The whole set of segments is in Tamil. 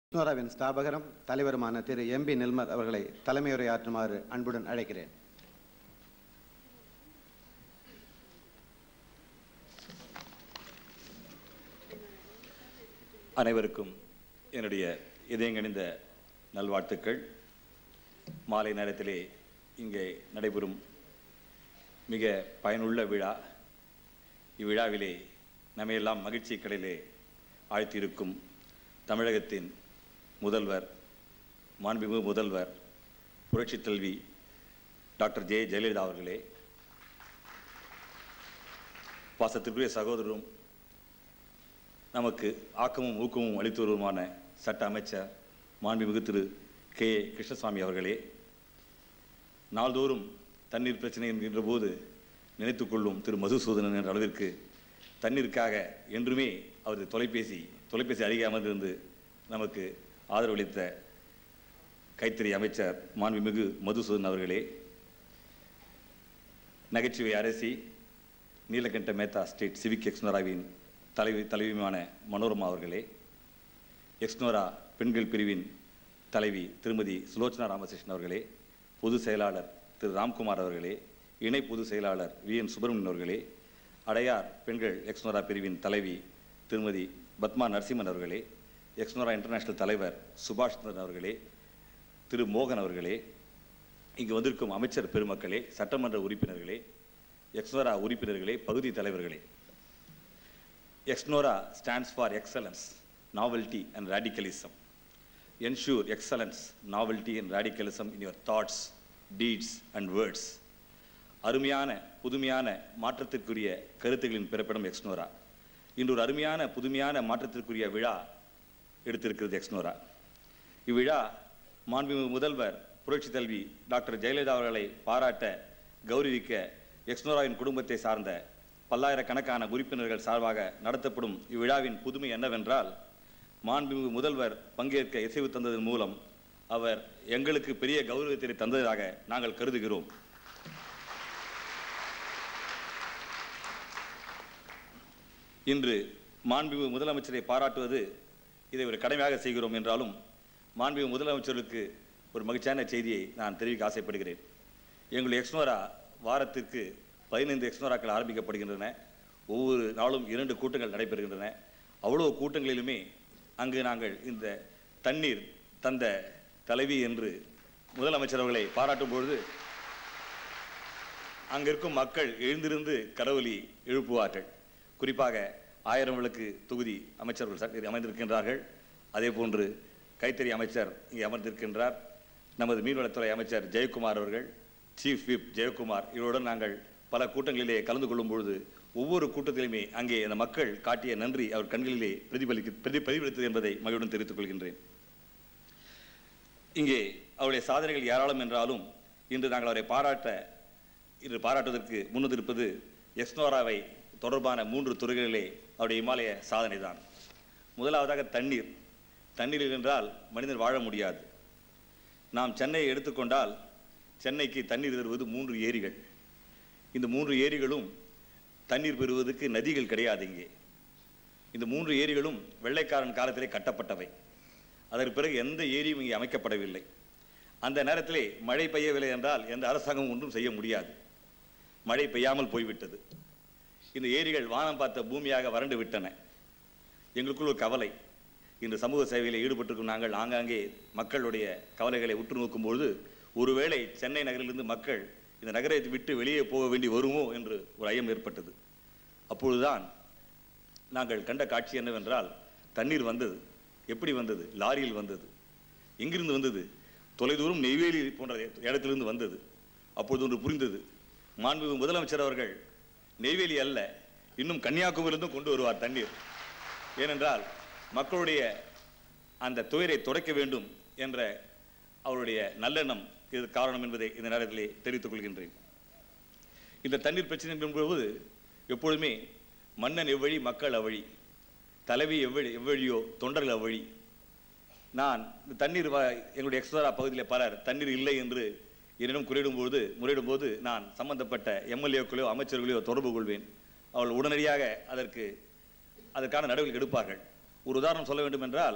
நோராவின் ஸ்தாபகரும் தலைவருமான திரு எம்பி நில்மர் அவர்களை தலைமையுரையாற்றுமாறு அன்புடன் அழைக்கிறேன் அனைவருக்கும் என்னுடைய இதயங்கணிந்த நல்வாழ்த்துக்கள் மாலை நேரத்திலே இங்கே நடைபெறும் மிக பயனுள்ள விழா இவ்விழாவிலே நம்மையெல்லாம் மகிழ்ச்சி கடலிலே ஆழ்த்தியிருக்கும் தமிழகத்தின் முதல்வர் மாண்புமிகு முதல்வர் புரட்சித் தலைவி டாக்டர் ஜெ ஜெயலலிதா அவர்களே பாசத்திற்குரிய சகோதரரும் நமக்கு ஆக்கமும் ஊக்கமும் அளித்து வருவருமான சட்ட அமைச்சர் மாண்புமிகு திரு கே கிருஷ்ணசாமி அவர்களே நாள்தோறும் தண்ணீர் பிரச்சனை என்கின்ற போது நினைத்துக் கொள்ளும் திரு மதுசூதனன் என்ற அளவிற்கு தண்ணீருக்காக என்றுமே அவரது தொலைபேசி தொலைபேசி அருகே அமர்ந்திருந்து நமக்கு ஆதரவளித்த கைத்தறி அமைச்சர் மாண்புமிகு மதுசூதன் அவர்களே நகைச்சுவை அரசி நீலகண்ட மேத்தா ஸ்டேட் சிவிக் எக்ஸ்னோராவின் தலைவி தலைவியுமான மனோரமா அவர்களே எக்ஸ்னோரா பெண்கள் பிரிவின் தலைவி திருமதி சுலோச்சனா ராமகிருஷ்ணன் அவர்களே பொதுச் செயலாளர் திரு ராம்குமார் அவர்களே இணை பொதுச் செயலாளர் வி என் சுப்பிரமணியன் அவர்களே அடையார் பெண்கள் எக்ஸ்னோரா பிரிவின் தலைவி திருமதி பத்மா நரசிம்மன் அவர்களே எக்ஸ்னோரா இன்டர்நேஷனல் தலைவர் சுபாஷ் சந்திரன் அவர்களே திரு மோகன் அவர்களே இங்கு வந்திருக்கும் அமைச்சர் பெருமக்களே சட்டமன்ற உறுப்பினர்களே எக்ஸ்னோரா உறுப்பினர்களே பகுதி தலைவர்களே Exnora stands for excellence novelty and radicalism ensure excellence novelty and radicalism in your thoughts deeds and words அருமையான புதுமையான மாற்றத்திற்குரிய கருத்துகளின் பிறப்பிடம் எக்ஸ்னோரா இன்று ஒரு அருமையான புதுமையான மாற்றத்திற்குரிய விழா எடுத்திருக்கிறது எக்ஸ்னோரா இவ்விழா மாண்புமிகு முதல்வர் புரட்சி தலைவி டாக்டர் ஜெயலலிதா அவர்களை பாராட்ட கௌரவிக்க எக்ஸ்னோராவின் குடும்பத்தை சார்ந்த பல்லாயிரக்கணக்கான உறுப்பினர்கள் சார்பாக நடத்தப்படும் இவ்விழாவின் புதுமை என்னவென்றால் மாண்புமிகு முதல்வர் பங்கேற்க இசைவு தந்ததன் மூலம் அவர் எங்களுக்கு பெரிய கௌரவத்தை தந்ததாக நாங்கள் கருதுகிறோம் இன்று மாண்புமிகு முதலமைச்சரை பாராட்டுவது இதை ஒரு கடமையாக செய்கிறோம் என்றாலும் மாண்புமிகு முதலமைச்சருக்கு ஒரு மகிழ்ச்சியான செய்தியை நான் தெரிவிக்க ஆசைப்படுகிறேன் எங்களுடைய எக்ஸ்னோரா வாரத்திற்கு பதினைந்து எக்ஸ்னோராக்கள் ஆரம்பிக்கப்படுகின்றன ஒவ்வொரு நாளும் இரண்டு கூட்டங்கள் நடைபெறுகின்றன அவ்வளோ கூட்டங்களிலுமே அங்கு நாங்கள் இந்த தண்ணீர் தந்த தலைவி என்று முதலமைச்சர் அவர்களை பாராட்டும் பொழுது அங்கிருக்கும் மக்கள் எழுந்திருந்து கரவொலி எழுப்புவார்கள் குறிப்பாக ஆயிரம் விளக்கு தொகுதி அமைச்சர்கள் ச- அமைந்திருக்கின்றார்கள் அதே போன்று கைத்தறி அமைச்சர் இங்கே அமர்ந்திருக்கின்றார் நமது மீன்வளத்துறை அமைச்சர் ஜெயக்குமார் அவர்கள் சீஃப் விப் ஜெயக்குமார் இவருடன் நாங்கள் பல கூட்டங்களிலே கலந்து கொள்ளும் பொழுது ஒவ்வொரு கூட்டத்திலுமே அங்கே அந்த மக்கள் காட்டிய நன்றி அவர் கண்களிலே பிரதிபலிக்க பிரதி பிரதிபலித்தது என்பதை மகிழ்வுடன் தெரிவித்துக் கொள்கின்றேன் இங்கே அவருடைய சாதனைகள் ஏராளம் என்றாலும் இன்று நாங்கள் அவரை பாராட்ட இன்று பாராட்டுவதற்கு முன்னிருப்பது எஸ்னோராவை தொடர்பான மூன்று துறைகளிலே அவருடைய இமாலய சாதனை தான் முதலாவதாக தண்ணீர் தண்ணீர் என்றால் மனிதன் வாழ முடியாது நாம் சென்னையை எடுத்துக்கொண்டால் சென்னைக்கு தண்ணீர் தருவது மூன்று ஏரிகள் இந்த மூன்று ஏரிகளும் தண்ணீர் பெறுவதற்கு நதிகள் கிடையாது இங்கே இந்த மூன்று ஏரிகளும் வெள்ளைக்காரன் காலத்திலே கட்டப்பட்டவை அதற்கு பிறகு எந்த ஏரியும் இங்கே அமைக்கப்படவில்லை அந்த நேரத்திலே மழை பெய்யவில்லை என்றால் எந்த அரசாங்கமும் ஒன்றும் செய்ய முடியாது மழை பெய்யாமல் போய்விட்டது இந்த ஏரிகள் வானம் பார்த்த பூமியாக வறண்டு விட்டன எங்களுக்குள் ஒரு கவலை இன்று சமூக சேவையில் ஈடுபட்டிருக்கும் நாங்கள் ஆங்காங்கே மக்களுடைய கவலைகளை உற்று நோக்கும்பொழுது ஒருவேளை சென்னை நகரிலிருந்து மக்கள் இந்த நகரத்தை விட்டு வெளியே போக வேண்டி வருமோ என்று ஒரு ஐயம் ஏற்பட்டது அப்பொழுதுதான் நாங்கள் கண்ட காட்சி என்னவென்றால் தண்ணீர் வந்தது எப்படி வந்தது லாரியில் வந்தது எங்கிருந்து வந்தது தொலைதூரம் நெய்வேலி போன்ற இடத்திலிருந்து வந்தது அப்பொழுது ஒன்று புரிந்தது மாண்புமிகு முதலமைச்சர் அவர்கள் நெய்வேலி அல்ல இன்னும் கன்னியாகுமரியிலிருந்தும் கொண்டு வருவார் தண்ணீர் ஏனென்றால் மக்களுடைய அந்த துயரை துடைக்க வேண்டும் என்ற அவருடைய நல்லெண்ணம் இது காரணம் என்பதை இந்த நேரத்திலே தெரிவித்துக் கொள்கின்றேன் இந்த தண்ணீர் பிரச்சனை என்பது எப்பொழுதுமே மன்னன் எவ்வழி மக்கள் அவ்வழி தலைவி எவ்வழி எவ்வழியோ தொண்டர்கள் அவ்வழி நான் இந்த தண்ணீர் வ- எங்களுடைய எக்ஸ்ட்ரா பகுதியில் பலர் தண்ணீர் இல்லை என்று என்னிடம் குறியிடும்போது முறையிடும்போது நான் சம்பந்தப்பட்ட எம்எல்ஏக்களையோ அமைச்சர்களையோ தொடர்பு கொள்வேன் அவர்கள் உடனடியாக அதற்கு அதற்கான நடவடிக்கை எடுப்பார்கள் ஒரு உதாரணம் சொல்ல வேண்டும் என்றால்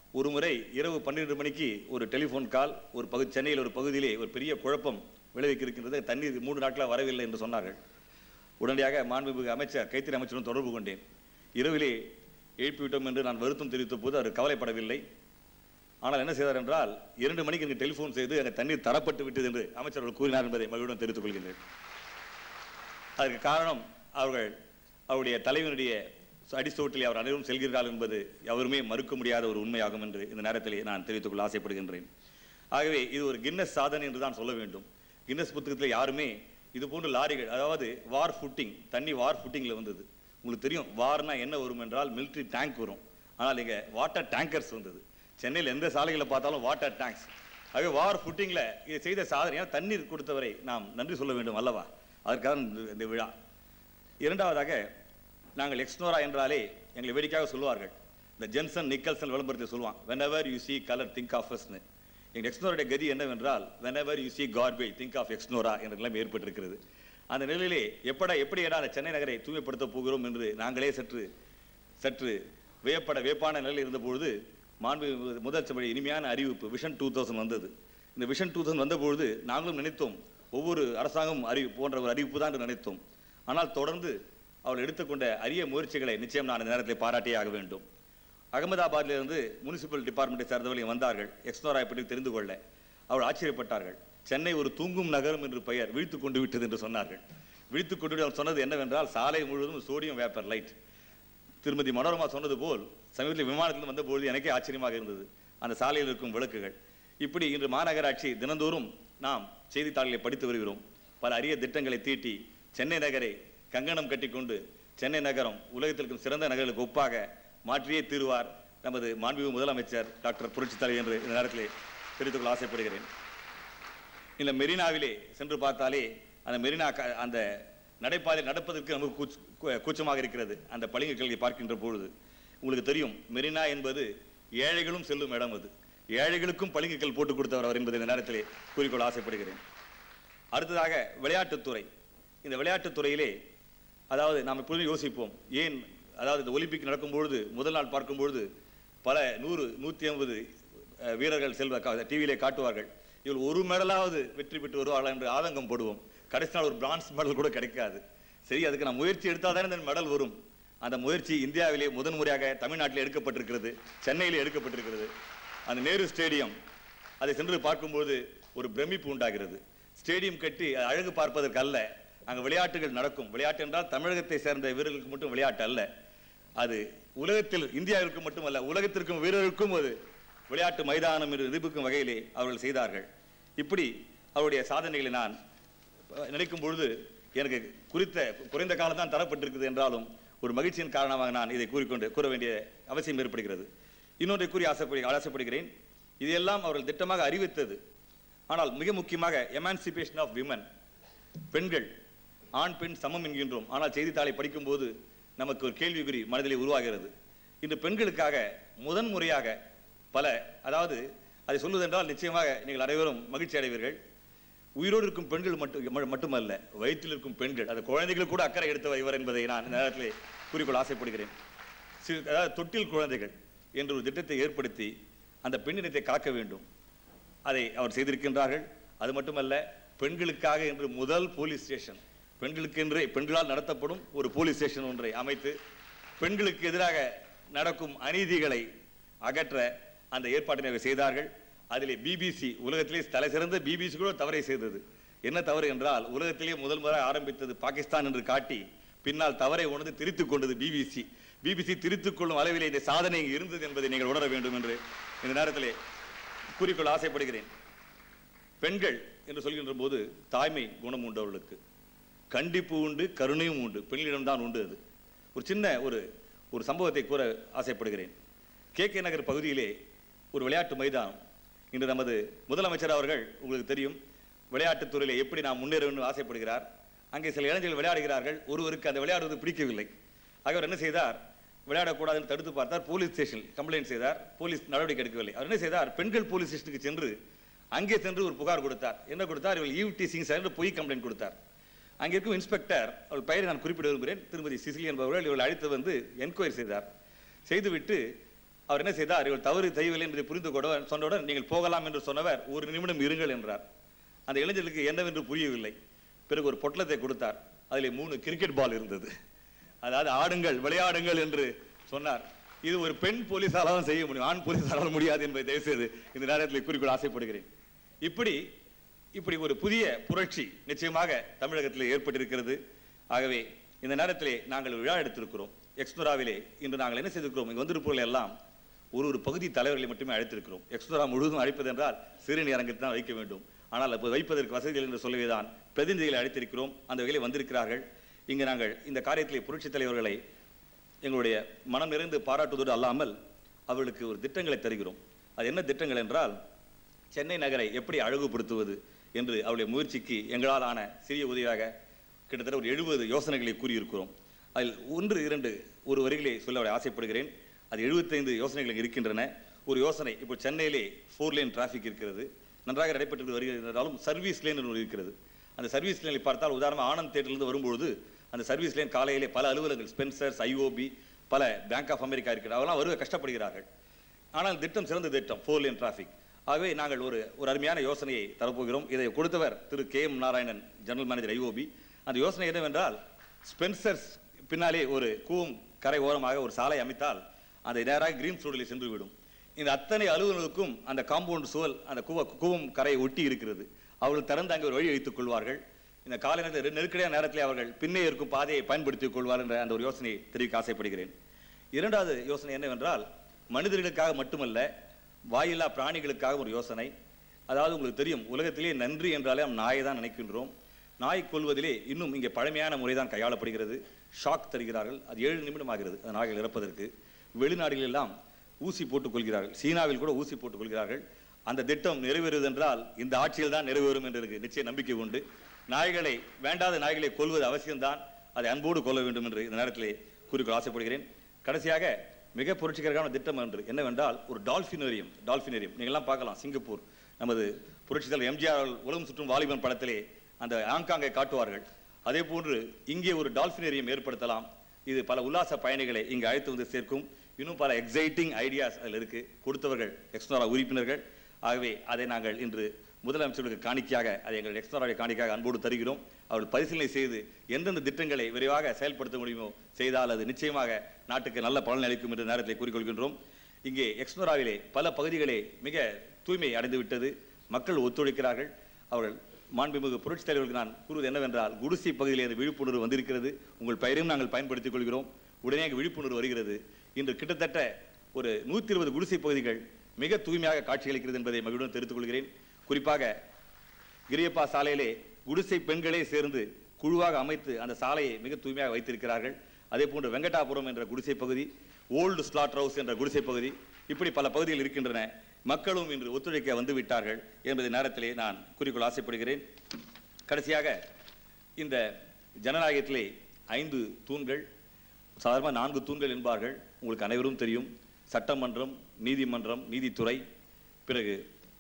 ஒரு முறை இரவு பன்னிரண்டு மணிக்கு ஒரு டெலிஃபோன் கால் ஒரு பகுதி சென்னையில் ஒரு பகுதியிலே ஒரு பெரிய குழப்பம் விளைவிக்க இருக்கின்றது தண்ணீர் மூன்று நாட்களாக வரவில்லை என்று சொன்னார்கள் உடனடியாக மாண்புமிகு அமைச்சர் கைத்தறி அமைச்சருடன் தொடர்பு கொண்டேன் இரவிலே எழுப்பிவிட்டோம் என்று நான் வருத்தம் தெரிவித்த போது அவர் கவலைப்படவில்லை ஆனால் என்ன செய்தார் என்றால் இரண்டு மணிக்கு எனக்கு டெலிஃபோன் செய்து அங்கே தண்ணீர் தரப்பட்டு விட்டது என்று அமைச்சர்கள் கூறினார் என்பதை மகிழ்வுடன் தெரிவித்துக் கொள்கின்றேன் அதற்கு காரணம் அவர்கள் அவருடைய தலைவனுடைய அடிச்சோட்டில் அவர் அனைவரும் செல்கிறார்கள் என்பது எவருமே மறுக்க முடியாத ஒரு உண்மையாகும் என்று இந்த நேரத்திலே நான் தெரிவித்துக் கொள்ள ஆசைப்படுகின்றேன் ஆகவே இது ஒரு கின்னஸ் சாதனை என்று தான் சொல்ல வேண்டும் கின்னஸ் புத்தகத்தில் யாருமே இது போன்ற லாரிகள் அதாவது வார் ஃபுட்டிங் தண்ணி வார் ஃபுட்டிங்கில் வந்தது உங்களுக்கு தெரியும் வார்னா என்ன வரும் என்றால் மிலிட்ரி டேங்க் வரும் ஆனால் இங்கே வாட்டர் டேங்கர்ஸ் வந்தது சென்னையில் எந்த சாலைகளை பார்த்தாலும் வாட்டர் டேங்க்ஸ் ஆகவே வார் ஃபுட்டிங்கில் இதை செய்த சாதனை ஏன்னா தண்ணீர் கொடுத்தவரை நாம் நன்றி சொல்ல வேண்டும் அல்லவா அதற்காக இந்த- இந்த விழா இரண்டாவதாக நாங்கள் எக்ஸ்னோரா என்றாலே எங்களை வேடிக்கையாக சொல்லுவார்கள் இந்த ஜென்சன் நிக்கல்சன் விளம்பரத்தை சொல்லுவான் whenever you see color think of usனு எங்கள் எக்ஸ்னோருடைய கதி என்னவென்றால் whenever you see garbage think of Exnora என்ற நிலைமை ஏற்பட்டிருக்கிறது அந்த நிலையிலே எப்படா எப்படி அந்த சென்னை நகரை தூய்மைப்படுத்த போகிறோம் என்று நாங்களே சற்று சற்று வியப்பட வியப்பான நிலையில் இருந்தபொழுது மாண்பு முதல் சபை இனிமையான அறிவிப்பு விஷன் டூ தௌசண்ட் வந்தது இந்த விஷன் டூ தௌசண்ட் வந்தபொழுது நாங்களும் நினைத்தோம் ஒவ்வொரு அரசாங்கம் அறி போன்ற ஒரு அறிவிப்பு தான் என்று நினைத்தோம் ஆனால் தொடர்ந்து அவள் எடுத்துக்கொண்ட அரிய முயற்சிகளை நிச்சயம் நான் இந்த நேரத்தில் பாராட்டியே ஆக வேண்டும் அகமதாபாத்திலிருந்து முனிசிபல் டிபார்ட்மெண்ட்டை சேர்ந்தவர்கள் வந்தார்கள் எக்ஸ்னோரா பற்றி தெரிந்து கொள்ள அவள் ஆச்சரியப்பட்டார்கள் சென்னை ஒரு தூங்கும் நகரம் என்று பெயர் விழித்துக் கொண்டு விட்டது என்று சொன்னார்கள் விழித்துக் கொண்டு அவர் சொன்னது என்னவென்றால் சாலை முழுவதும் சோடியம் வேப்பர் லைட் திருமதி மனோரமா சொன்னது போல் சமீபத்தில் விமானத்தில் வந்தபொழுது எனக்கே ஆச்சரியமாக இருந்தது அந்த சாலையில் இருக்கும் விளக்குகள் இப்படி இன்று மாநகராட்சி தினந்தோறும் நாம் செய்தித்தாள்களை படித்து வருகிறோம் பல அரிய திட்டங்களை தீட்டி சென்னை நகரை கங்கணம் கட்டிக்கொண்டு சென்னை நகரம் உலகத்தில் இருக்கும் சிறந்த நகர்களுக்கு ஒப்பாக மாற்றியே தீருவார் நமது மாண்புமிகு முதலமைச்சர் டாக்டர் புரட்சித் தலைவர் என்று இந்த நேரத்திலே தெரிவித்துக் கொள்ள ஆசைப்படுகிறேன் இந்த மெரினாவிலே சென்று பார்த்தாலே அந்த மெரினா க- அந்த நடைபாதையில் நடப்பதற்கு நமக்கு கூச்ச- கூ- கூச்சமாக இருக்கிறது அந்த பளிங்கு கல்வியை பார்க்கின்ற பொழுது உங்களுக்கு தெரியும் மெரினா என்பது ஏழைகளும் செல்லும் இடம் அது ஏழைகளுக்கும் பளிங்குக்கல் போட்டு கொடுத்தவர் அவர் என்பதை இந்த நேரத்திலே கூறிக்கொள்ள ஆசைப்படுகிறேன் அடுத்ததாக விளையாட்டுத்துறை இந்த விளையாட்டுத்துறையிலே அதாவது நாம் எப்பொழுதும் யோசிப்போம் ஏன் அதாவது இந்த ஒலிம்பிக் நடக்கும் பொழுது முதல் நாள் பார்க்கும் பொழுது பல நூறு நூற்றி ஐம்பது வீரர்கள் செல்வ டிவியிலே காட்டுவார்கள் இவள் ஒரு மெடலாவது வெற்றி பெற்று வருவார்கள் என்று ஆதங்கம் போடுவோம் கடைசி நாள் ஒரு பிரான்ஸ் மெடல் கூட கிடைக்காது சரி அதுக்கு நான் முயற்சி எடுத்தால் தானே இந்த மெடல் வரும் அந்த முயற்சி இந்தியாவிலே முதன்முறையாக தமிழ்நாட்டில் எடுக்கப்பட்டிருக்கிறது சென்னையில் எடுக்கப்பட்டிருக்கிறது அந்த நேரு ஸ்டேடியம் அதை சென்று பார்க்கும்போது ஒரு பிரமிப்பு உண்டாகிறது ஸ்டேடியம் கட்டி அது அழகு பார்ப்பதற்கு அல்ல அங்கே விளையாட்டுகள் நடக்கும் விளையாட்டு என்றால் தமிழகத்தை சேர்ந்த வீரர்களுக்கு மட்டும் விளையாட்டு அல்ல அது உலகத்தில் இந்தியாவிற்கு மட்டுமல்ல உலகத்திற்கும் வீரருக்கும் ஒரு விளையாட்டு மைதானம் என்று நிரூபிக்கும் வகையிலே அவர்கள் செய்தார்கள் இப்படி அவருடைய சாதனைகளை நான் அஹ், நினைக்கும் பொழுது எனக்கு குறித்த குறைந்த காலம் தான் தரப்பட்டிருக்குது என்றாலும் ஒரு மகிழ்ச்சியின் காரணமாக நான் இதை கூறிக்கொண்டு கூற வேண்டிய அவசியம் ஏற்படுகிறது இன்னொன்றை கூறி ஆசைப்படு ஆசைப்படுகிறேன் இதையெல்லாம் அவர்கள் திட்டமாக அறிவித்தது ஆனால் மிக முக்கியமாக எமான்சிபேஷன் ஆஃப் விமன் பெண்கள் ஆண் பெண் சமம் என்கின்றோம் ஆனால் செய்தித்தாளை படிக்கும்போது நமக்கு ஒரு கேள்விக்குறி மனதிலே உருவாகிறது இன்று பெண்களுக்காக முதன் முறையாக பல அதாவது அதை சொல்வதென்றால் நிச்சயமாக நீங்கள் அனைவரும் மகிழ்ச்சி அடைவீர்கள் உயிரோடு இருக்கும் பெண்கள் மட்டும் ம- மட்டுமல்ல வயிற்றில் இருக்கும் பெண்கள் அந்த குழந்தைகள் கூட அக்கறை எடுத்தவர் இவர் என்பதை நான் இந்த நேரத்தில் கூறிக்கொள்ள ஆசைப்படுகிறேன் சிறு அதாவது தொட்டில் குழந்தைகள் என்ற ஒரு திட்டத்தை ஏற்படுத்தி அந்த பெண்ணினத்தை காக்க வேண்டும் அதை அவர் செய்திருக்கின்றார்கள் அது மட்டுமல்ல பெண்களுக்காக என்று முதல் போலீஸ் ஸ்டேஷன் பெண்களுக்கென்றே பெண்களால் நடத்தப்படும் ஒரு போலீஸ் ஸ்டேஷன் ஒன்றை அமைத்து பெண்களுக்கு எதிராக நடக்கும் அநீதிகளை அகற்ற அந்த ஏற்பாட்டினை அவர் செய்தார்கள் அதிலே பிபிசி உலகத்திலே தலை சிறந்த பிபிசி கூட தவறை செய்தது என்ன தவறு என்றால் உலகத்திலே முதல் முறை ஆரம்பித்தது பாகிஸ்தான் என்று காட்டி பின்னால் தவறை உணர்ந்து திருத்திக் கொண்டது பிபிசி பிபிசி திருத்திக் கொள்ளும் அளவிலே இந்த சாதனை இங்கு இருந்தது என்பதை நீங்கள் உணர வேண்டும் என்று இந்த நேரத்திலே கூறிக்கொள்ள ஆசைப்படுகிறேன் பெண்கள் என்று சொல்கின்ற போது தாய்மை குணம் உண்டு அவர்களுக்கு கண்டிப்பு உண்டு கருணையும் உண்டு பெண்களிடம்தான் உண்டு அது ஒரு சின்ன ஒரு ஒரு சம்பவத்தை கூற ஆசைப்படுகிறேன் கே கே நகர் பகுதியிலே ஒரு விளையாட்டு மைதானம் இன்று நமது முதலமைச்சர் அவர்கள் உங்களுக்கு தெரியும் விளையாட்டுத் துறையிலே எப்படி நாம் முன்னேற வேண்டும் ஆசைப்படுகிறார் அங்கே சில இளைஞர்கள் விளையாடுகிறார்கள் ஒருவருக்கு அந்த விளையாடுவது பிடிக்கவில்லை ஆக அவர் என்ன செய்தார் விளையாடக்கூடாதுன்னு தடுத்து பார்த்தார் போலீஸ் ஸ்டேஷன் கம்ப்ளைண்ட் செய்தார் போலீஸ் நடவடிக்கை எடுக்கவில்லை அவர் என்ன செய்தார் பெண்கள் போலீஸ் ஸ்டேஷனுக்கு சென்று அங்கே சென்று ஒரு புகார் கொடுத்தார் என்ன கொடுத்தார் இவள் ஈவ் டீசிங் சார் என்று பொய் கம்ப்ளைண்ட் கொடுத்தார் அங்கே இருக்கும் இன்ஸ்பெக்டர் அவள் பெயரை நான் குறிப்பிட விரும்புகிறேன் திருமதி சிசிலி என்பவர்கள் இவள் அழைத்து வந்து என்கொயரி செய்தார் செய்துவிட்டு அவர் என்ன செய்தார் இவர் தவறு செய்யவில்லை என்பதை புரிந்து கொண்டு சொன்னவுடன் நீங்கள் போகலாம் என்று சொன்னவர் ஒரு நிமிடம் இருங்கள் என்றார் அந்த இளைஞருக்கு என்னவென்று புரியவில்லை பிறகு ஒரு பொட்டலத்தை கொடுத்தார் அதிலே மூணு கிரிக்கெட் பால் இருந்தது அதாவது ஆடுங்கள் விளையாடுங்கள் என்று சொன்னார் இது ஒரு பெண் போலீசாராலும் செய்ய முடியும் ஆண் போலீசாரால் முடியாது என்பதை தயவுசெய்து இந்த நேரத்தில் குறிக்கொள்ள ஆசைப்படுகிறேன் இப்படி இப்படி ஒரு புதிய புரட்சி நிச்சயமாக தமிழகத்தில் ஏற்பட்டிருக்கிறது ஆகவே இந்த நேரத்திலே நாங்கள் விழா எடுத்திருக்கிறோம் எக்ஸ்னோராவிலே இன்று நாங்கள் என்ன செய்திருக்கிறோம் இங்கு வந்திருப்பவர்கள் எல்லாம் ஒரு ஒரு பகுதி தலைவர்களை மட்டுமே அழைத்திருக்கிறோம் எக்ஸ்னோரா முழுவதும் அழைப்பது என்றால் சிறுநீர் அரங்கத்தில் தான் வைக்க வேண்டும் ஆனால் அப்போது வைப்பதற்கு வசதிகள் என்று சொல்லவேதான் பிரதிநிதிகளை அழைத்திருக்கிறோம் அந்த வகையில் வந்திருக்கிறார்கள் இங்கு நாங்கள் இந்த காரியத்திலே புரட்சித் தலைவர்களை எங்களுடைய மனம் நிறைந்து பாராட்டுவதோடு அல்லாமல் அவர்களுக்கு ஒரு திட்டங்களை தருகிறோம் அது என்ன திட்டங்கள் என்றால் சென்னை நகரை எப்படி அழகுபடுத்துவது என்று அவருடைய முயற்சிக்கு எங்களால் ஆன சிறிய உதவியாக கிட்டத்தட்ட ஒரு எழுபது யோசனைகளை கூறியிருக்கிறோம் அதில் ஒன்று இரண்டு ஒரு வரிகளை சொல்ல அவரை ஆசைப்படுகிறேன் அது எழுபத்தைந்து யோசனைகள் இருக்கின்றன ஒரு யோசனை இப்போ சென்னையிலே ஃபோர் லேன் டிராஃபிக் இருக்கிறது நன்றாக நடைபெற்று வருகிறதாலும் சர்வீஸ் லேன் என்று ஒன்று இருக்கிறது அந்த சர்வீஸ் லேனில் பார்த்தால் உதாரணமாக ஆனந்த் தேட்டரிலிருந்து வரும்பொழுது அந்த சர்வீஸ் லேன் காலையிலே பல அலுவலகங்கள் ஸ்பென்சர்ஸ் ஐஓபி பல பேங்க் ஆஃப் அமெரிக்கா இருக்கிற அவெல்லாம் வருவ கஷ்டப்படுகிறார்கள் ஆனால் திட்டம் சிறந்த திட்டம் ஃபோர் லேன் டிராஃபிக் ஆகவே நாங்கள் ஒரு ஒரு அருமையான யோசனையை தரப்போகிறோம் இதை கொடுத்தவர் Thiru K M Narayanan general manager IOB அந்த யோசனை என்னவென்றால் ஸ்பென்சர்ஸ் பின்னாலே ஒரு கூவம் கரை ஓரமாக ஒரு சாலை அமைத்தால் அந்த நேராக கிரீன் சூழலில் சென்று விடும் இந்த அத்தனை அலுவலர்களுக்கும் அந்த காம்பவுண்ட் சுவல் அந்த கூவ கூவம் கரையை ஒட்டி இருக்கிறது அவர்கள் திறந்து அங்கே ஒரு வழி வைத்துக் கொள்வார்கள் இந்த காலை நேரத்தில் நெருக்கடியான நேரத்தில் அவர்கள் பின்னே இருக்கும் பாதையை பயன்படுத்திக் கொள்வார் என்ற அந்த ஒரு யோசனையை தெரிவிக்க ஆசைப்படுகிறேன் இரண்டாவது யோசனை என்னவென்றால் மனிதர்களுக்காக மட்டுமல்ல வாயில்லா பிராணிகளுக்காக ஒரு யோசனை அதாவது உங்களுக்கு தெரியும் உலகத்திலே நன்றி என்றாலே நாம் நாயை தான் நினைக்கின்றோம் நாய் கொள்வதிலே இன்னும் இங்கே பழமையான முறை தான் கையாளப்படுகிறது ஷாக் தருகிறார்கள் அது ஏழு நிமிடம் ஆகிறது அந்த நாய்கள் இறப்பதற்கு வெளிநாடுகளில் எல்லாம் ஊசி போட்டுக் கொள்கிறார்கள் சீனாவில் கூட ஊசி போட்டுக் கொள்கிறார்கள் அந்த திட்டம் நிறைவேறுவது என்றால் இந்த ஆட்சியில் தான் நிறைவேறும் என்று எனக்கு நிச்சய நம்பிக்கை உண்டு நாய்களை வேண்டாத நாய்களை கொல்வது அவசியம்தான் அதை அன்போடு கொள்ள வேண்டும் என்று இந்த நேரத்திலே கூறிக்கொள்ள ஆசைப்படுகிறேன் கடைசியாக மிக புரட்சிகரமான திட்டம் என்று என்னவென்றால் ஒரு டால்ஃபினேரியம் டால்ஃபினேரியம் நீங்கள்லாம் பார்க்கலாம் சிங்கப்பூர் நமது புரட்சித்தலைவர் எம்ஜிஆர் அவர்கள் உலகம் சுற்றும் வாலிபன் படத்திலே அந்த ஆங்காங்கை காட்டுவார்கள் அதே போன்று இங்கே ஒரு டால்ஃபினேரியம் ஏற்படுத்தலாம் இது பல உல்லாச பயணிகளை இங்கு அழைத்து வந்து சேர்க்கும் இன்னும் பல எக்ஸைட்டிங் ஐடியாஸ் அதில் இருக்கு கொடுத்தவர்கள் எக்ஸ்னோரா உறுப்பினர்கள் ஆகவே அதை நாங்கள் இன்று முதலமைச்சர்களுக்கு காணிக்கையாக அதை எங்கள் எக்ஸ்னோராவை காணிக்கையாக அன்போடு தருகிறோம் அவர்கள் பரிசீலனை செய்து எந்தெந்த திட்டங்களை விரைவாக செயல்படுத்த முடியுமோ செய்தால் அது நிச்சயமாக நாட்டுக்கு நல்ல பலன் அளிக்கும் என்ற நேரத்தில் கூறிக்கொள்கின்றோம் இங்கே எக்ஸ்னோராவிலே பல பகுதிகளே மிக தூய்மை அடைந்து விட்டது மக்கள் ஒத்துழைக்கிறார்கள் அவர்கள் மாண்புமிகு புரட்சித் தலைவர்களுக்கு நான் கூறுவது என்னவென்றால் குடிசை பகுதியிலே அந்த விழிப்புணர்வு வந்திருக்கிறது உங்கள் பெயரையும் நாங்கள் பயன்படுத்திக் கொள்கிறோம் உடனே அங்கு விழிப்புணர்வு வருகிறது இன்று கிட்டத்தட்ட ஒரு நூற்றி இருபது குடிசை பகுதிகள் மிக தூய்மையாக காட்சியளிக்கிறது என்பதை மகிழ்வுடன் தெரிவித்துக் கொள்கிறேன் குறிப்பாக கிரியப்பா சாலையிலே குடிசை பெண்களே சேர்ந்து குழுவாக அமைத்து அந்த சாலையை மிக தூய்மையாக வைத்திருக்கிறார்கள் அதே போன்று வெங்கடாபுரம் என்ற குடிசை பகுதி ஓல்டு ஸ்லாட் ஹவுஸ் என்ற குடிசை பகுதி இப்படி பல பகுதிகள் இருக்கின்றன மக்களும் இன்று ஒத்துழைக்க வந்து விட்டார்கள் என்பதை நேரத்திலே நான் குறிக்கொள்ள ஆசைப்படுகிறேன் கடைசியாக இந்த ஜனநாயகத்திலே ஐந்து தூண்கள் சாதாரணமாக நான்கு தூண்கள் என்பார்கள் உங்களுக்கு அனைவரும் தெரியும் சட்டமன்றம் நீதிமன்றம் நீதித்துறை பிறகு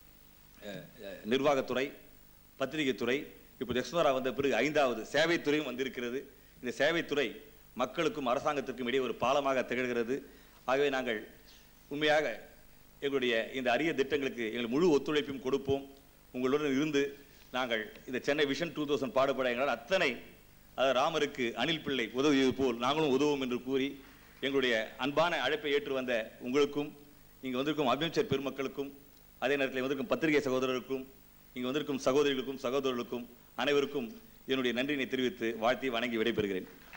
அஹ், அஹ், நிர்வாகத்துறை பத்திரிகைத்துறை இப்போ எக்ஸ்னோரா வந்த பிறகு ஐந்தாவது சேவைத்துறையும் வந்திருக்கிறது இந்த சேவைத்துறை மக்களுக்கும் அரசாங்கத்திற்கும் இடையே ஒரு பாலமாக திகழ்கிறது ஆகவே நாங்கள் உண்மையாக எங்களுடைய இந்த அரிய திட்டங்களுக்கு எங்கள் முழு ஒத்துழைப்பையும் கொடுப்போம் உங்களுடன் இருந்து நாங்கள் இந்த சென்னை விஷன் டூ தௌசண்ட் பாடுபட எங்களால் அத்தனை அதாவது ராமருக்கு அனில் பிள்ளை உதவியது போல் நாங்களும் உதவும் என்று கூறி எங்களுடைய அன்பான அழைப்பை ஏற்று வந்த உங்களுக்கும் இங்கே வந்திருக்கும் அமைச்சர் பெருமக்களுக்கும் அதே நேரத்தில் வந்திருக்கும் பத்திரிகை சகோதரருக்கும் இங்கே வந்திருக்கும் சகோதரிகளுக்கும் சகோதரர்களுக்கும் அனைவருக்கும் என்னுடைய நன்றியினை தெரிவித்து வாழ்த்தி வணங்கி விடைபெறுகிறேன்